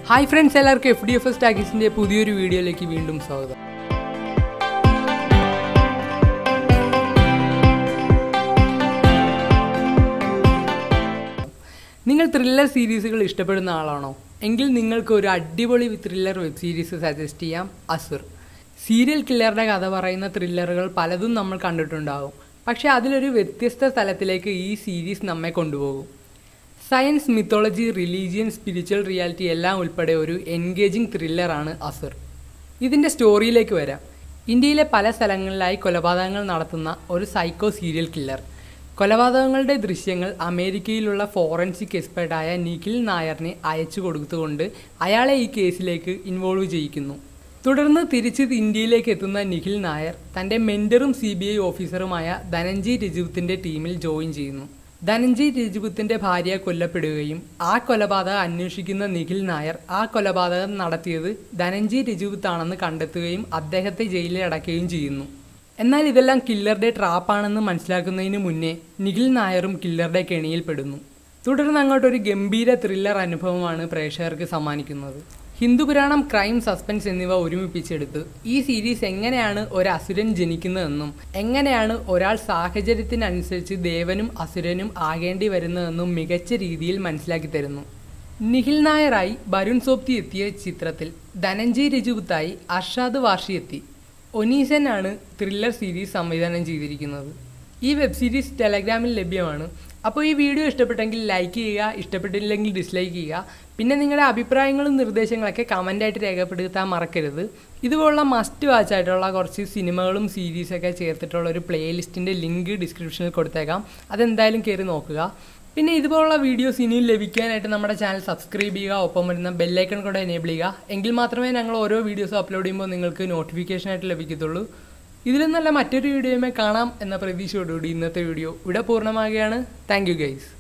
hi friends എല്ലാവർക്കും F D F S ടാക്കീസിൻ്റെ പുതിയൊരു വീഡിയോയിലേക്ക് വീണ്ടും സ്വാഗതം നിങ്ങൾ ത്രില്ലർ സീരീസുകൾ ഇഷ്ടപ്പെടുന്ന ആളാണോ എങ്കിൽ നിങ്ങൾക്ക് ഒരു അടിപൊളി ത്രില്ലർ വെബ് സീരീസ് സജസ്റ്റ് ചെയ്യാം അസുർ സീരിയൽ കില്ലറുടെ കഥ പറയുന്ന ത്രില്ലറുകൾ പലതും നമ്മൾ കണ്ടിട്ടുണ്ടാകും പക്ഷേ അതിലൊരു വ്യത്യസ്ത തലത്തിലേക്ക് ഈ സീരീസ് നമ്മെ കൊണ്ടുപോകും science mythology religion spiritual reality എല്ലാം ഉൾപ്പെടെ ഒരു എൻഗേജിംഗ് ത്രില്ലറാണ് അസുർ ഇതിൻ്റെ സ്റ്റോറിയിലേക്ക് വരാം ഇന്ത്യയിലെ പല സ്ഥലങ്ങളിലായി കൊലപാതകങ്ങൾ നടത്തുന്ന ഒരു സൈക്കോ സീരിയൽ കില്ലർ കൊലപാതകങ്ങളുടെ ദൃശ്യങ്ങൾ അമേരിക്കയിലുള്ള ഫോറൻസിക് എക്സ്പെർട്ടായ നിഖിൽ നായറിനെ അയച്ചു കൊടുത്തുകൊണ്ട് അയാളെ ഈ കേസിലേക്ക് ഇൻവോൾവ് ചെയ്യിക്കുന്നു തുടർന്ന് തിരിച്ച് ഇന്ത്യയിലേക്ക് എത്തുന്ന നിഖിൽ നായർ തൻ്റെ മെൻറ്ററും സി ബി ഐ ഓഫീസറുമായ ധനഞ്ജയ് രജപുത്തിൻ്റെ ടീമിൽ ജോയിൻ ചെയ്യുന്നു ധനഞ്ജയ് രജപുത്തിൻ്റെ ഭാര്യ കൊല്ലപ്പെടുകയും ആ കൊലപാതകം അന്വേഷിക്കുന്ന നിഖിൽ നായർ ആ കൊലപാതകം നടത്തിയത് ധനഞ്ജയ് രജപുത്താണെന്ന് കണ്ടെത്തുകയും അദ്ദേഹത്തെ ജയിലിൽ അടയ്ക്കുകയും ചെയ്യുന്നു എന്നാൽ ഇതെല്ലാം കില്ലറുടെ ട്രാപ്പാണെന്ന് മനസ്സിലാക്കുന്നതിന് മുന്നേ നിഖിൽ നായറും കില്ലറുടെ കെണിയിൽപ്പെടുന്നു തുടർന്ന് അങ്ങോട്ടൊരു ഗംഭീര ത്രില്ലർ അനുഭവമാണ് പ്രേക്ഷകർക്ക് സമ്മാനിക്കുന്നത് ഹിന്ദുപുരാണം ക്രൈം സസ്പെൻസ് എന്നിവ ഒരുമിപ്പിച്ചെടുത്ത് ഈ സീരീസ് എങ്ങനെയാണ് ഒരു അസുരൻ ജനിക്കുന്നതെന്നും എങ്ങനെയാണ് ഒരാൾ സാഹചര്യത്തിനനുസരിച്ച് ദേവനും അസുരനും ആകേണ്ടി വരുന്നതെന്നും മികച്ച രീതിയിൽ മനസ്സിലാക്കി തരുന്നു നിഖിൽ നായരായി വരുൺ സോപ്തി എത്തിയ ചിത്രത്തിൽ ധനഞ്ജയ് രജുപുത്തായി അർഷാദ് വാർഷി എത്തി ഒനീസൻ ആണ് ത്രില്ലർ സീരീസ് സംവിധാനം ചെയ്തിരിക്കുന്നത് ഈ വെബ് സീരീസ് ടെലഗ്രാമിൽ ലഭ്യമാണ് അപ്പോൾ ഈ വീഡിയോ ഇഷ്ടപ്പെട്ടെങ്കിൽ ലൈക്ക് ചെയ്യുക ഇഷ്ടപ്പെട്ടില്ലെങ്കിൽ ഡിസ്ലൈക്ക് ചെയ്യുക പിന്നെ നിങ്ങളുടെ അഭിപ്രായങ്ങളും നിർദ്ദേശങ്ങളൊക്കെ കമൻ്റായിട്ട് രേഖപ്പെടുത്താൻ മറക്കരുത് ഇതുപോലുള്ള മസ്റ്റ് വാച്ച് ആയിട്ടുള്ള കുറച്ച് സിനിമകളും സീരീസൊക്കെ ചേർത്തിട്ടുള്ള ഒരു പ്ലേലിസ്റ്റിൻ്റെ ലിങ്ക് ഡിസ്ക്രിപ്ഷനിൽ കൊടുത്തേക്കാം അതെന്തായാലും കയറി നോക്കുക പിന്നെ ഇതുപോലുള്ള വീഡിയോസ് ഇനിയും ലഭിക്കാനായിട്ട് നമ്മുടെ ചാനൽ സബ്സ്ക്രൈബ് ചെയ്യുക ഒപ്പം വരുന്ന ബെല്ലൈക്കൺ കൂടെ എനേബിൾ ചെയ്യുക എങ്കിൽ മാത്രമേ ഞങ്ങൾ ഓരോ വീഡിയോസ് അപ്ലോഡ് ചെയ്യുമ്പോൾ നിങ്ങൾക്ക് നോട്ടിഫിക്കേഷൻ ആയിട്ട് ലഭിക്കത്തുള്ളൂ ഇതിലും നല്ല മറ്റൊരു വീഡിയോയുമേ കാണാം എന്ന പ്രതീക്ഷയോടുകൂടി ഇന്നത്തെ വീഡിയോ ഇവിടെ പൂർണ്ണമാകുകയാണ് താങ്ക് യു ഗൈസ്